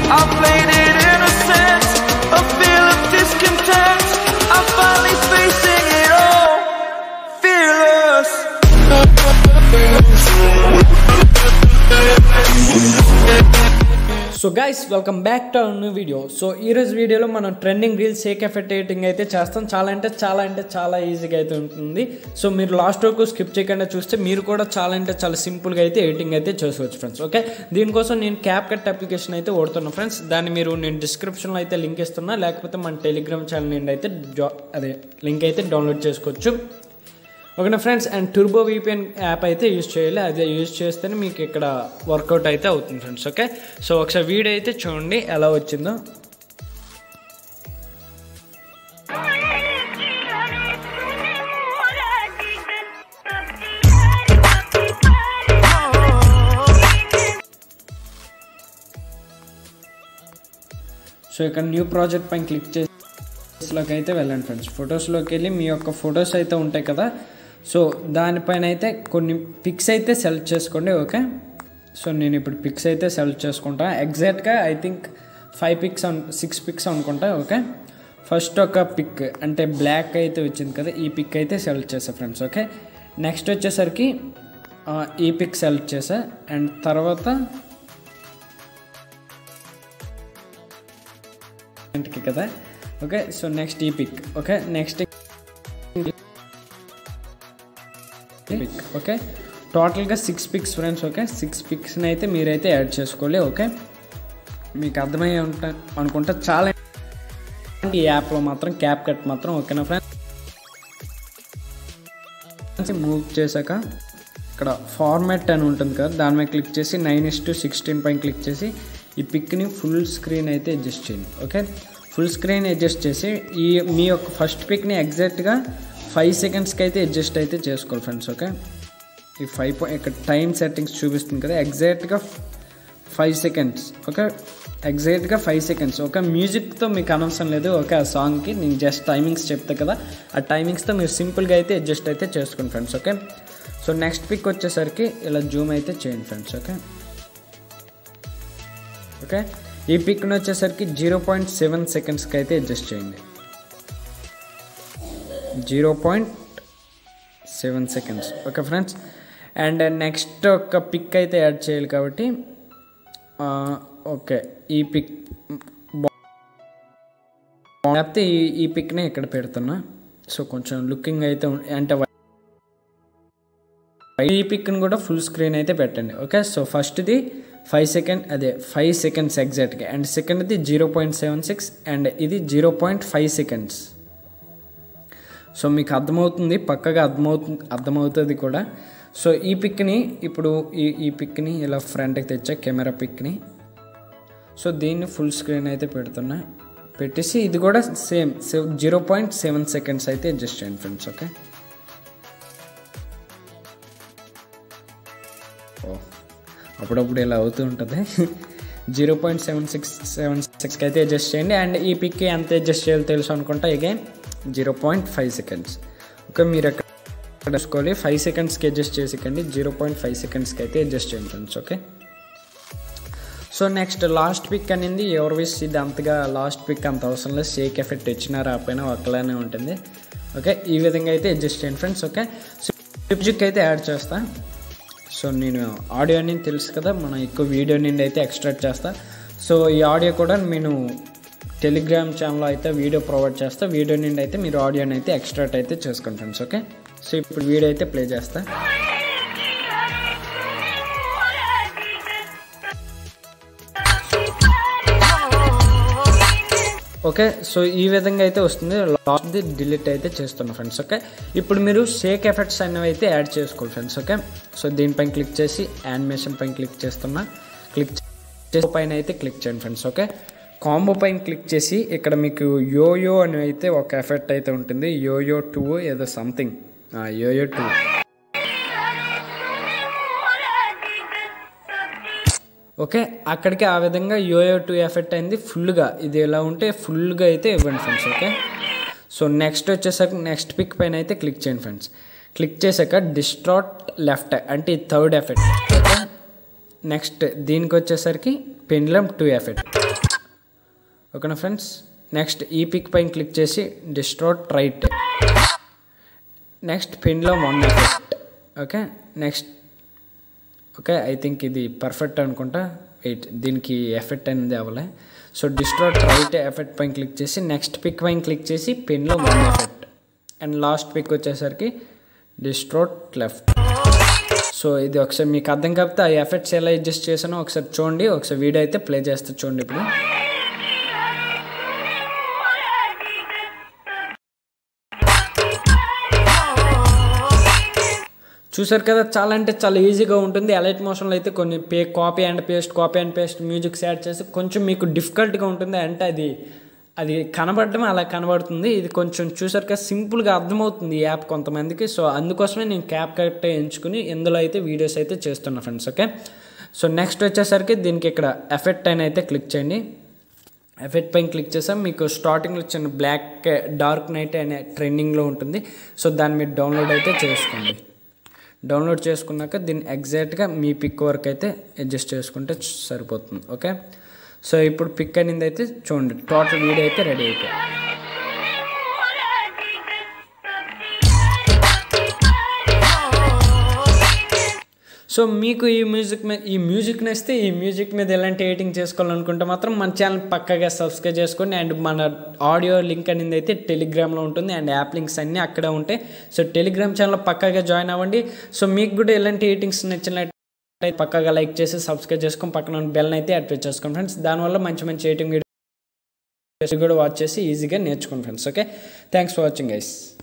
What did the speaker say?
I played it innocent, a feel of discontent. I'm finally facing it all, fearless. So guys welcome back to new video so ఈరోజు వీడియోలో మనం trending reels shake effect editing అయితే చేస్తాం చాలా అంటే చాలా అంటే చాలా ఈజీగా అయితే ఉంటుంది సో మీరు లాస్ట్ వరకు స్కిప్ చేయకుండా చూస్తే మీరు కూడా చాలా అంటే చాలా సింపుల్గా అయితే ఎడిటింగ్ అయితే చేసుకోవచ్చు ఫ్రెండ్స్ ఓకే దీనికోసం నేను క్యాప్ కట్ అప్లికేషన్ అయితే ఓడుతున్నా ఫ్రెండ్స్ దాన్ని మీరు నేను డిస్క్రిప్షన్లో అయితే లింక్ ఇస్తున్నా లేకపోతే మన టెలిగ్రామ్ ఛానల్ నుండి అయితే జా అదే లింక్ అయితే డౌన్లోడ్ చేసుకోవచ్చు ఓకేనా friends and turbo VPN app అయితే యూజ్ చేయాలి అదే యూజ్ చేస్తేనే మీకు ఇక్కడ వర్కౌట్ అయితే అవుతుంది ఫ్రెండ్స్ ఓకే సో ఒకసారి వీడియో అయితే చూడండి ఎలా వచ్చిందో సో ఇక్కడ న్యూ ప్రాజెక్ట్ పైన క్లిక్ చేసిలోకి అయితే వెళ్ళండి ఫ్రెండ్స్ ఫొటోస్లోకి వెళ్ళి మీ యొక్క ఫొటోస్ అయితే ఉంటాయి కదా సో దానిపైన అయితే కొన్ని పిక్స్ అయితే సెలెక్ట్ చేసుకోండి ఓకే సో నేను ఇప్పుడు పిక్స్ అయితే సెలెక్ట్ చేసుకుంటా ఎగ్జాక్ట్గా ఐ థింక్ ఫైవ్ పిక్స్ అను సిక్స్ పిక్స్ అనుకుంటా ఓకే ఫస్ట్ ఒక పిక్ అంటే బ్లాక్ అయితే వచ్చింది కదా ఈ పిక్ అయితే సెలెక్ట్ చేసా ఫ్రెండ్స్ ఓకే నెక్స్ట్ వచ్చేసరికి ఆ, ఈ పిక్ సెలెక్ట్ చేసా అండ్ తర్వాత కి కదా ఓకే సో నెక్స్ట్ ఈ pic okay next pic okay టోటల్గా six pics friends okay six పిక్స్ని అయితే మీరైతే యాడ్ చేసుకోవాలి ఓకే మీకు అర్థమై ఉంటా అనుకుంటా చాలా ఈ యాప్లో మాత్రం క్యాప్ కట్ మాత్రం ఓకేనా ఫ్రెండ్స్ మూవ్ చేశాక ఇక్కడ ఫార్మాట్ అని ఉంటుంది కదా దాని మీద క్లిక్ చేసి నైన్ ఇస్ టు సిక్స్టీన్ పైన క్లిక్ చేసి ఈ పిక్ని ఫుల్ స్క్రీన్ అయితే అడ్జస్ట్ చేయండి ఓకే ఫుల్ స్క్రీన్ అడ్జస్ట్ చేసి ఈ మీ యొక్క ఫస్ట్ పిక్ని ఎగ్జాక్ట్గా ఫైవ్ సెకండ్స్కి అయితే అడ్జస్ట్ అయితే చేసుకోవాలి ఫ్రెండ్స్ ఓకే ఈ ఫైవ్ పాయింట్ ఇక్కడ టైం సెట్టింగ్స్ చూపిస్తుంది కదా ఎగ్జాక్ట్గా ఫైవ్ సెకండ్స్ ఓకే ఎగ్జాక్ట్గా ఫైవ్ సెకండ్స్ ఒక మ్యూజిక్తో మీకు అనవసరం లేదు ఓకే ఆ సాంగ్కి నేను జస్ట్ టైమింగ్స్ చెప్తా కదా ఆ టైమింగ్స్తో మీరు సింపుల్గా అయితే అడ్జస్ట్ అయితే చేసుకోండి friends okay so next pic వచ్చేసరికి ఇలా జూమ్ అయితే చేయండి ఫ్రెండ్స్ ఓకే ఓకే ఈ పిక్ని వచ్చేసరికి జీరో పాయింట్ సెవెన్ సెకండ్స్కి అయితే అడ్జస్ట్ చేయండి zero point seven seconds okay friends and next ఒక పిక్ అయితే యాడ్ చేయాలి కాబట్టి ఆ, ఓకే ఈ పిక్ లేకపోతే ఈ ఈ పిక్నే ఇక్కడ పెడుతున్నా సో కొంచెం లుకింగ్ అయితే ఉం- అంటే ఈ పిక్ని కూడా ఫుల్ స్క్రీన్ అయితే పెట్టండి ఓకే సో ఫస్ట్ది ఫైవ్ సెకండ్ అదే ఫైవ్ సెకండ్స్ ఎగ్జాక్ట్గా అండ్ సెకండ్ది zero point seven six and ఇది zero point five seconds so మీకు అర్థమవుతుంది పక్కగా అర్థమవుతుంది అర్థమవుతుంది కూడా సో ఈ పిక్ని ఇప్పుడు ఈ ఈ పిక్ని ఇలా ఫ్రంట్కి తెచ్చా కెమెరా పిక్ని సో దీన్ని ఫుల్ స్క్రీన్ అయితే పెడుతున్నా పెట్టేసి ఇది కూడా same zero point seven seconds అయితే అడ్జస్ట్ చేయండి ఫ్రెండ్స్ ఓకే ఓ అప్పుడప్పుడు ఇలా అవుతూ ఉంటుంది zero point seven six seven సిక్స్కి అయితే అడ్జస్ట్ చేయండి అండ్ ఈ పిక్కి ఎంత అడ్జస్ట్ చేయాలో తెలుసు అనుకుంటా again zero point five seconds okay మీరు అక్కడ వేసుకోవాలి ఫైవ్ సెకండ్స్కి అడ్జస్ట్ చేసేకండి జీరో పాయింట్ ఫైవ్ సెకండ్స్కి అయితే అడ్జస్ట్ చేయండి friends okay so next last pic అనేది ఎవరు విష్ ఇది అంతగా లాస్ట్ పిక్ అంత అవసరం లేదు షేక్ ఎఫెక్ట్ ఇచ్చినా రాకపోయినా ఒకలానే ఉంటుంది ఓకే ఈ విధంగా అయితే అడ్జస్ట్ చేయండి ఫ్రెండ్స్ ఓకే సో మ్యూజిక్ అయితే యాడ్ చేస్తా సో నేను ఆడియో అనేది తెలుసు కదా మనం ఎక్కువ వీడియో నుండి అయితే ఎక్స్ట్రాక్ట్ చేస్తా సో ఈ ఆడియో కూడా నేను టెలిగ్రామ్ ఛానల్లో అయితే వీడియో ప్రొవైడ్ చేస్తా వీడియో నుండి అయితే మీరు ఆడియోని అయితే ఎక్స్ట్రాక్ట్ అయితే చేసుకోండి ఫ్రెండ్స్ ఓకే సో ఇప్పుడు వీడియో అయితే ప్లే చేస్తా ఓకే సో ఈ విధంగా అయితే వస్తుంది లాస్ట్ది డిలీట్ అయితే చేస్తున్నా ఫ్రెండ్స్ ఓకే ఇప్పుడు మీరు షేక్ ఎఫెక్ట్స్ అనేవి అయితే యాడ్ చేసుకోవాలి ఫ్రెండ్స్ ఓకే సో దీనిపైన క్లిక్ చేసి యానిమేషన్ పైన క్లిక్ చేస్తున్నా క్లిక్ చేసి పైన అయితే క్లిక్ చేయండి ఫ్రెండ్స్ ఓకే కాంబో పైన క్లిక్ చేసి ఇక్కడ మీకు యోయో అని అయితే ఒక ఎఫెక్ట్ అయితే ఉంటుంది యోయో టూ ఏదో సంథింగ్ యోయో టూ ఓకే అక్కడికి ఆ విధంగా యోయో టూ ఎఫెక్ట్ అయింది ఫుల్గా ఇది ఎలా ఉంటే ఫుల్గా అయితే ఇవ్వండి ఫ్రెండ్స్ ఓకే సో నెక్స్ట్ వచ్చేసరికి నెక్స్ట్ పిక్ పైన అయితే క్లిక్ చేయండి ఫ్రెండ్స్ క్లిక్ చేశాక డిస్ట్రాట్ లెఫ్ట్ అంటే ఈ థర్డ్ ఎఫెక్ట్ ఓకే నెక్స్ట్ దీనికి వచ్చేసరికి పెండ్లం టూ ఎఫెక్ట్ ఓకేనా ఫ్రెండ్స్ నెక్స్ట్ ఈ పిక్ పైన క్లిక్ చేసి డిస్ట్రోట్ రైట్ నెక్స్ట్ పిన్లో one effect okay next okay I think ఇది పర్ఫెక్ట్ అనుకుంటా వెయిట్ దీనికి ఎఫెక్ట్ అనేది అవ్వలే సో డిస్ట్రోట్ రైట్ ఎఫెక్ట్ పైన క్లిక్ చేసి నెక్స్ట్ పిక్ పైన క్లిక్ చేసి పిన్లో one effect and last pic వచ్చేసరికి డిస్ట్రోట్ లెఫ్ట్ సో ఇది ఒకసారి మీకు అర్థం కాకపోతే ఆ ఎఫెక్ట్స్ ఎలా అడ్జస్ట్ చేసానో ఒకసారి చూడండి ఒకసారి వీడియో అయితే ప్లే చేస్తే చూడండి ఇప్పుడు చూసారు కదా చాలా అంటే చాలా ఈజీగా ఉంటుంది ఎలైట్ మోషన్లో అయితే కొన్ని పే copy and paste copy and paste musics add చేసి కొంచెం మీకు డిఫికల్ట్గా ఉంటుంది అంటే అది అది కనబడటం అలా కనబడుతుంది ఇది కొంచెం చూసారు కదా సింపుల్గా అర్థమవుతుంది ఈ యాప్ కొంతమందికి సో అందుకోసమే నేను క్యాప్ కట్ ఎంచుకుని ఇందులో అయితే వీడియోస్ అయితే చేస్తున్నా ఫ్రెండ్స్ ఓకే సో నెక్స్ట్ వచ్చేసరికి దీనికి ఇక్కడ ఎఫెక్ట్ అని అయితే క్లిక్ చేయండి ఎఫెక్ట్ పైన క్లిక్ చేసాం మీకు స్టార్టింగ్లో చిన్న బ్లాక్ డార్క్ నైట్ అనే ట్రెండింగ్లో ఉంటుంది సో దాన్ని మీరు డౌన్లోడ్ అయితే చేసుకోండి డౌన్లోడ్ చేసుకున్నాక దీన్ని ఎగ్జాక్ట్గా మీ పిక్ వరకు అయితే అడ్జస్ట్ చేసుకుంటే సరిపోతుంది ఓకే సో ఇప్పుడు పిక్ అనేది అయితే చూడండి టోటల్ వీడియో అయితే రెడీ అయిపోయింది సో మీకు ఈ మ్యూజిక్ మీద ఈ మ్యూజిక్ నచ్చితే ఈ మ్యూజిక్ మీద ఎలాంటి ఎడిటింగ్ చేసుకోవాలనుకుంటే మాత్రం మన ఛానల్ పక్కగా సబ్స్క్రైబ్ చేసుకోండి అండ్ మన ఆడియో లింక్ అనేది అయితే టెలిగ్రామ్లో ఉంటుంది అండ్ యాప్ లింక్స్ అన్నీ అక్కడే ఉంటాయి సో టెలిగ్రామ్ ఛానల్ పక్కగా జాయిన్ అవ్వండి సో మీకు కూడా ఎలాంటి ఎడిటింగ్స్ నచ్చినట్లయితే పక్కగా లైక్ చేసి సబ్స్క్రైబ్ చేసుకొని పక్కన బెల్ అయితే యాక్టివేట్ చేసుకోండి ఫ్రెండ్స్ దానివల్ల మంచి మంచి ఎడిటింగ్ వీడియోస్ కూడా వాచ్ చేసి ఈజీగా నేర్చుకోండి friends okay thanks for watching guys